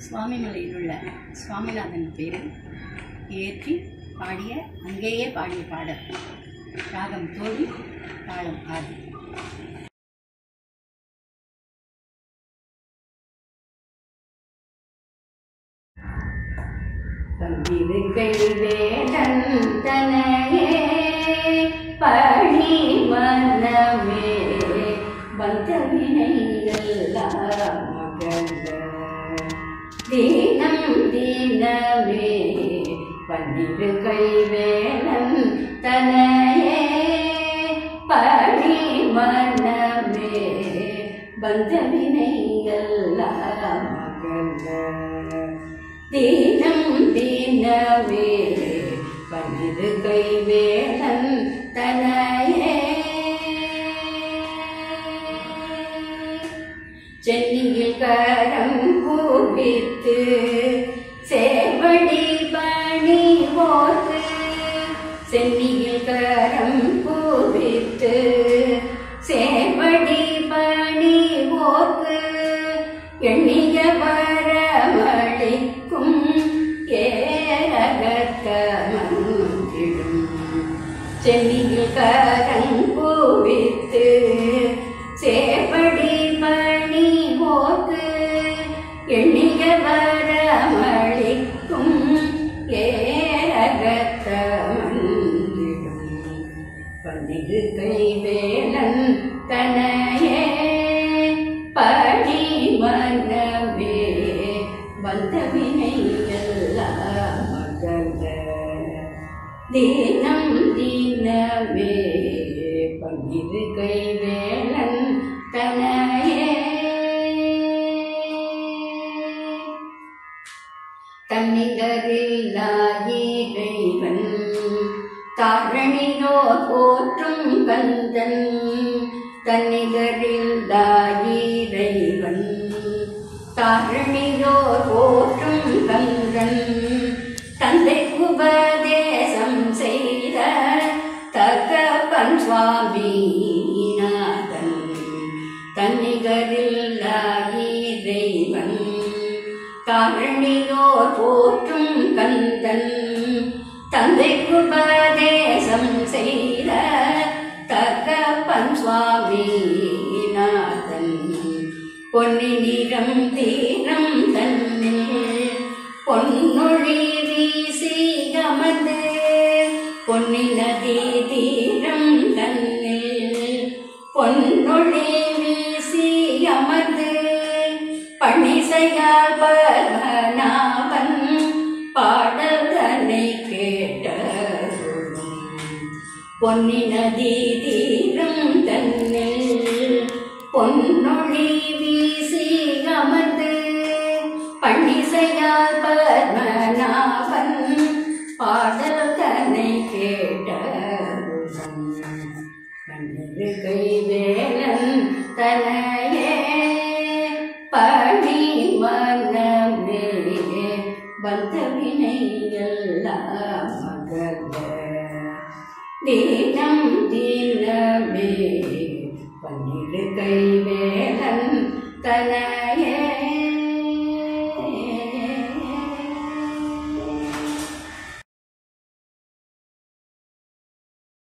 சுவாமிமலையில் உள்ள சுவாமிநாதன் பேரில் ஏற்றி பாடிய அங்கேயே பாடிய பாடல் ராகம் தோழி தாளம் ஆதி பந்திருக்கை வேடன் தனையே பணி மனமே வந்தவினையெல்லாம் மகள தீனம் தீனமே பன்னிருக்கை வேடன் தனையே பணி மனமே வந்தவினையெல்லாம் மகள தீனம் தீனமே பன்னிரு கை வேளன் தனையே சென்னியில் கரம் கூப்பித்து சேவடி பணி ஓர்த்து சென்னியில் கரம் கூப்பித்து சேவடி பணி ஓர்க்கு எண்ணிய வரமளிக்கும் ஏரகத்த மந்திடும் சென்னியில் கரங்கூவித்து சேப்படி பணி போக்கு எண்ணிய வரமளிக்கும் ஏரகத்த மந்திடும் பன்னிரு கை வேலன் தனையே பணி மனமே வந்த வினை எல்லாம் மகள தீனம் தீனமே பன்னிரு கை வேலன் தனையே தன்னிகரில்லாயிரைவன் தாரணியோர் போற்றும் கந்தன் தன்னிகரில்லாயிரைவன் தாரணியோர் போற்றும் கந்தன் தந்தை உபதேசம் செய்த தகப்பன் சுவாமிநாதன் தன்னிகரில்லாயிரைவன் காரணியோர் போற்றும் கந்தன் தந்தைக்கு உபதேசம் செய்த தகப்பன் சுவாமிநாதன் பொன்னி நிறம் தீரம் தன்னில் பொன்னொழி வீசி அமர்ந்து பொன்னி நதி தீரம் தன்னில் பொன்னொழி வீசி அமர்ந்து பணிசையால் பத்மநாபன் பாடலனை கேட்ட பொன்னி நதி தீரம் தன்னில் பொன்னொழி வீசி அமர்ந்து பணிசையால் பத்மநாபன் பாடலனை கேட்ட கண்ணிரு கை வேலன் தனையே பணி மனமே வந்த வினை எல்லாம் மகள தீனம் தீனமே பன்னிரு கை